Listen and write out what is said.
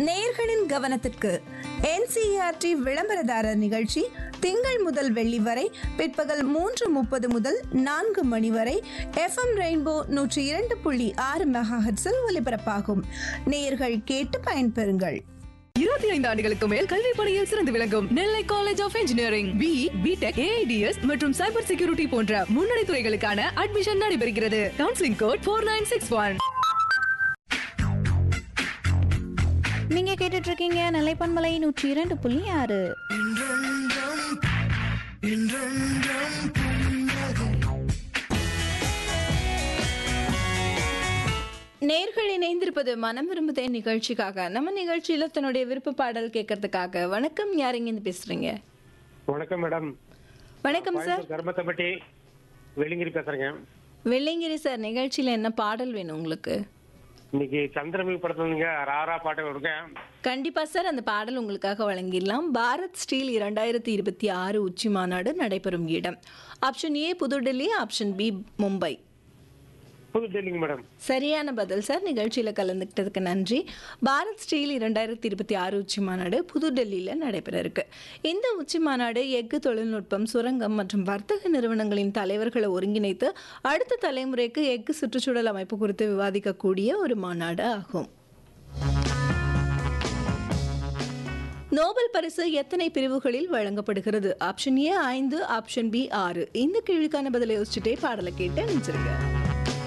நேயர்களின் கவனத்திற்கு என்சிஆர்டி விளம்பரதாரர் நிகழ்ச்சி திங்கள் முதல் வெள்ளி வரை பிற்பகல் மூன்று முப்பது முதல் நான்கு மணி வரை எஃப்எம் ரெயின்போ நூற்றி இரண்டு புள்ளி ஆறு மெகாஹெட்ஸில் ஒலிபரப்பாகும் நேயர்கள் கேட்டு பயன்பெறுங்கள் இருபத்தி ஐந்து ஆண்டுகளுக்கு மேல் கல்வி பணியில் சிறந்து விளங்கும் Nellai college of engineering B B Tech AIDS மற்றும் சைபர் செக்யூரிட்டி போன்ற முன்னணி துறைகளுக்கான அட்மிஷன் நடைபெறுகிறது counselling code four nine six one நீங்க கேட்டுட்டு இருக்கீங்க நிலைப்பன்மலை நூற்றி இரண்டு புள்ளி ஆறு நேர்கள் இணைந்திருப்பது மனம் விரும்புதே நிகழ்ச்சிக்காக நம்ம நிகழ்ச்சியில தன்னுடைய விருப்ப பாடல் கேட்கறதுக்காக வணக்கம் யாருங்க இருந்து பேசுறீங்க வணக்கம் மேடம் வணக்கம் சார் கோயம்புத்தூர் கருமத்தப்பட்டி வெளிங்கிரி பேசுறேங்க வெள்ளைங்கிரி சார் நிகழ்ச்சியில என்ன பாடல் வேணும் உங்களுக்கு இன்னைக்கு சந்திரமுகி படத்துல நீங்க ராரா பாட்டு இருக்கேன் கண்டிப்பா சார் அந்த பாடல் உங்களுக்காக வழங்கிடலாம் பாரத் ஸ்டீல் இரண்டாயிரத்தி இருபத்தி ஆறு உச்சி மாநாடு நடைபெறும் இடம் option A New Delhi option B Mumbai புது டெல்லிங்க மேடம் சரியான பதில் சார் நிகழ்ச்சியில் கலந்துக்கிட்டதுக்கு நன்றி பாரத் ஸ்டீல் இரண்டாயிரத்தி இருபத்தி ஆறு உச்சி மாநாடு புதுடெல்லியில் நடைபெற இருக்கு இந்த உச்சி மாநாடு எஃகு தொழில்நுட்பம் சுரங்கம் மற்றும் வர்த்தக நிறுவனங்களின் தலைவர்களை ஒருங்கிணைத்து அடுத்த தலைமுறைக்கு எஃகு சுற்றுச்சூழல் அமைப்பு குறித்து விவாதிக்கக்கூடிய ஒரு மாநாடு ஆகும் நோபல் பரிசு எத்தனை பிரிவுகளில் வழங்கப்படுகிறது ஆப்ஷன் ஏ ஐந்து ஆப்ஷன் பி ஆறு இந்த கேள்விக்கான பதிலை யோசிச்சுட்டே பாடலை கேட்டு அனுப்பிச்சிருங்க